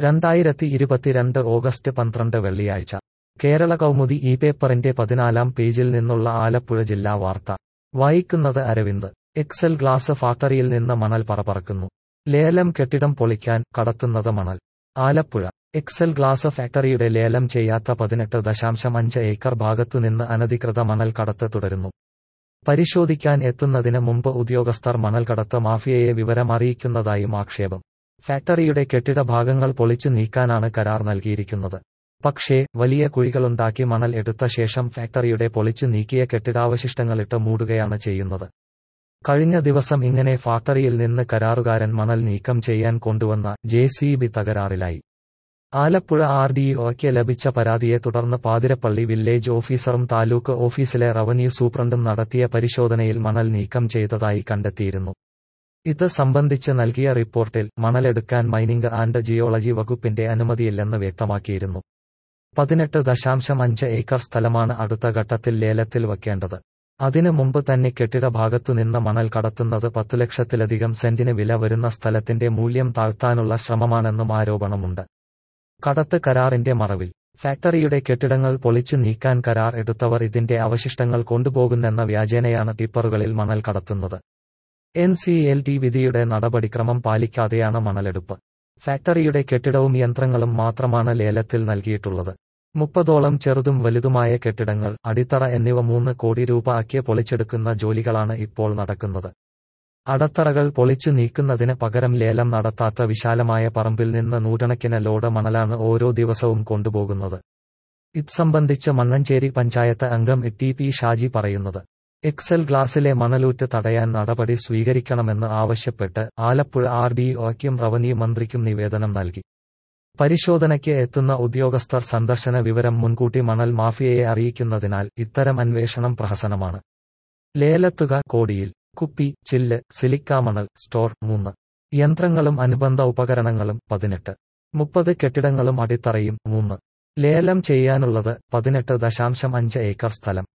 രണ്ടായിരത്തി ഇരുപത്തിരണ്ട് ഓഗസ്റ്റ് പന്ത്രണ്ട് വെള്ളിയാഴ്ച കേരള കൗമുദി ഈ പേപ്പറിന്റെ പതിനാലാം പേജിൽ നിന്നുള്ള ആലപ്പുഴ ജില്ലാ വാർത്ത വായിക്കുന്നത് അരവിന്ദ് എക്സൽ ഗ്ലാസ് ഫാക്ടറിയിൽ നിന്ന് മണൽ പറപറക്കുന്നു ലേലം കെട്ടിടം പൊളിക്കാൻ കടത്തുന്നത് മണൽ ആലപ്പുഴ എക്സൽ ഗ്ലാസ് ഫാക്ടറിയുടെ ലേലം ചെയ്യാത്ത പതിനെട്ട് ദശാംശം അഞ്ച് ഏക്കർ ഭാഗത്തുനിന്ന് അനധികൃത മണൽ കടത്ത് തുടരുന്നു പരിശോധിക്കാൻ എത്തുന്നതിന് മുമ്പ് ഉദ്യോഗസ്ഥർ മണൽ കടത്ത് മാഫിയയെ വിവരം അറിയിക്കുന്നതായും ആക്ഷേപം ഫാക്ടറിയുടെ കെട്ടിട ഭാഗങ്ങൾ പൊളിച്ചു നീക്കാനാണ് കരാർ നൽകിയിരിക്കുന്നത് പക്ഷേ വലിയ കുഴികളുണ്ടാക്കി മണൽ എടുത്ത ശേഷം ഫാക്ടറിയുടെ പൊളിച്ചു നീക്കിയ കെട്ടിടാവശിഷ്ടങ്ങളിട്ട് മൂടുകയാണ് ചെയ്യുന്നത് കഴിഞ്ഞ ദിവസം ഇങ്ങനെ ഫാക്ടറിയിൽ നിന്ന് കരാറുകാരൻ മണൽ നീക്കം ചെയ്യാൻ കൊണ്ടുവന്ന ജെ സി ബി തകരാറിലായി ആലപ്പുഴ ആർ ഡി ഒക്ക് ലഭിച്ച പരാതിയെ തുടർന്ന് പാതിരപ്പള്ളി വില്ലേജ് ഓഫീസറും താലൂക്ക് ഓഫീസിലെ റവന്യൂ സൂപ്രണ്ടും നടത്തിയ പരിശോധനയിൽ മണൽ നീക്കം ചെയ്തതായി കണ്ടെത്തിയിരുന്നു ഇത് സംബന്ധിച്ച് നൽകിയ റിപ്പോർട്ടിൽ മണലെടുക്കാൻ മൈനിംഗ് ആൻഡ് ജിയോളജി വകുപ്പിന്റെ അനുമതിയില്ലെന്ന് വ്യക്തമാക്കിയിരുന്നു പതിനെട്ട് ദശാംശം അഞ്ച് ഏക്കർ സ്ഥലമാണ് അടുത്ത ഘട്ടത്തിൽ ലേലത്തിൽ വയ്ക്കേണ്ടത് അതിനു മുമ്പ് തന്നെ കെട്ടിട ഭാഗത്തുനിന്ന് മണൽ കടത്തുന്നത് പത്തു ലക്ഷത്തിലധികം സെന്റിന് വില വരുന്ന സ്ഥലത്തിന്റെ മൂല്യം താഴ്ത്താനുള്ള ശ്രമമാണെന്നും ആരോപണമുണ്ട് കടത്ത് കരാറിന്റെ മറവിൽ ഫാക്ടറിയുടെ കെട്ടിടങ്ങൾ പൊളിച്ചു നീക്കാൻ കരാർ എടുത്തവർ ഇതിന്റെ അവശിഷ്ടങ്ങൾ കൊണ്ടുപോകുന്നെന്ന വ്യാജേനയാണ് ടിപ്പറുകളിൽ മണൽ കടത്തുന്നത് എൻ സി എൽ ടി വിധിയുടെ നടപടിക്രമം പാലിക്കാതെയാണ് മണലെടുപ്പ് ഫാക്ടറിയുടെ കെട്ടിടവും യന്ത്രങ്ങളും മാത്രമാണ് ലേലത്തിൽ നൽകിയിട്ടുള്ളത് മുപ്പതോളം ചെറുതും വലുതുമായ കെട്ടിടങ്ങൾ അടിത്തറ എന്നിവ മൂന്ന് കോടി രൂപ ആക്കിയ പൊളിച്ചെടുക്കുന്ന ജോലികളാണ് ഇപ്പോൾ നടക്കുന്നത് അടത്തറകൾ പൊളിച്ചു നീക്കുന്നതിന് പകരം ലേലം നടത്താത്ത വിശാലമായ പറമ്പിൽ നിന്ന് നൂറ്റണക്കിന് ലോഡ് മണലാണ് ഓരോ ദിവസവും കൊണ്ടുപോകുന്നത് ഇത് സംബന്ധിച്ച് മണ്ണഞ്ചേരി പഞ്ചായത്ത് അംഗം ടി പി ഷാജി പറയുന്നത് എക്സൽ ഗ്ലാസിലെ മണലൂറ്റ് തടയാൻ നടപടി സ്വീകരിക്കണമെന്ന് ആവശ്യപ്പെട്ട് ആലപ്പുഴ ആർ ഡി ഒക്കും റവന്യൂ മന്ത്രിക്കും നിവേദനം നൽകി പരിശോധനയ്ക്ക് എത്തുന്ന ഉദ്യോഗസ്ഥർ സന്ദർശന വിവരം മുൻകൂട്ടി മണൽ മാഫിയയെ അറിയിക്കുന്നതിനാൽ ഇത്തരം അന്വേഷണം പ്രഹസനമാണ് ലേലത്തുക കോടിയിൽ കുപ്പി ചില്ല് സിലിക്ക മണൽ സ്റ്റോർ മൂന്ന് യന്ത്രങ്ങളും അനുബന്ധ ഉപകരണങ്ങളും പതിനെട്ട് മുപ്പത് കെട്ടിടങ്ങളും അടിത്തറയും മൂന്ന് ലേലം ചെയ്യാനുള്ളത് പതിനെട്ട് ദശാംശം അഞ്ച് ഏക്കർ സ്ഥലം